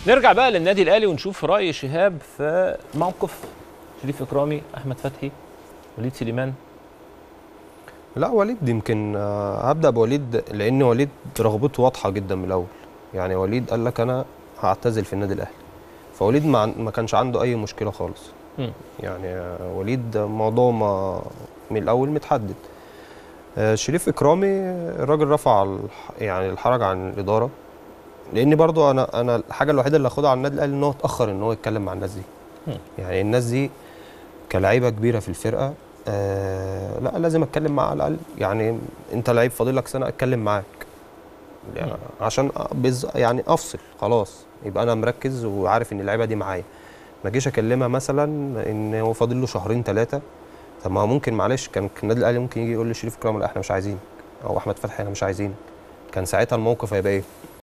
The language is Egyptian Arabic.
نرجع بقى للنادي الاهلي ونشوف راي شهاب في موقف شريف اكرامي احمد فتحي وليد سليمان لا وليد يمكن آه، هبدا بوليد لان وليد رغبته واضحه جدا من الاول يعني وليد قال لك انا هعتزل في النادي الاهلي فوليد ما, عن- ما كانش عنده اي مشكله خالص مم. يعني آه، وليد موضوع ما من الاول متحدد آه، شريف اكرامي الراجل رفع الح- يعني الحرج عن الاداره لان برضو انا انا الحاجه الوحيده اللي هاخدها على النادي الاهلي ان هو اتاخر ان هو يتكلم مع الناس دي مم. يعني الناس دي كلاعيبه كبيره في الفرقه آه لا لازم اتكلم معاه على الاقل يعني انت لعيب فاضل لك سنه اتكلم معاك يعني مم. عشان بز يعني افصل خلاص يبقى انا مركز وعارف ان اللعيبه دي معايا ما اجيش اكلمها مثلا ان هو فاضل له شهرين ثلاثه طب ما هو ممكن معلش كان النادي الاهلي ممكن يجي يقول لشريف كرام لا احنا مش عايزين او احمد فتحي احنا مش عايزين كان ساعتها الموقف هيبقى ايه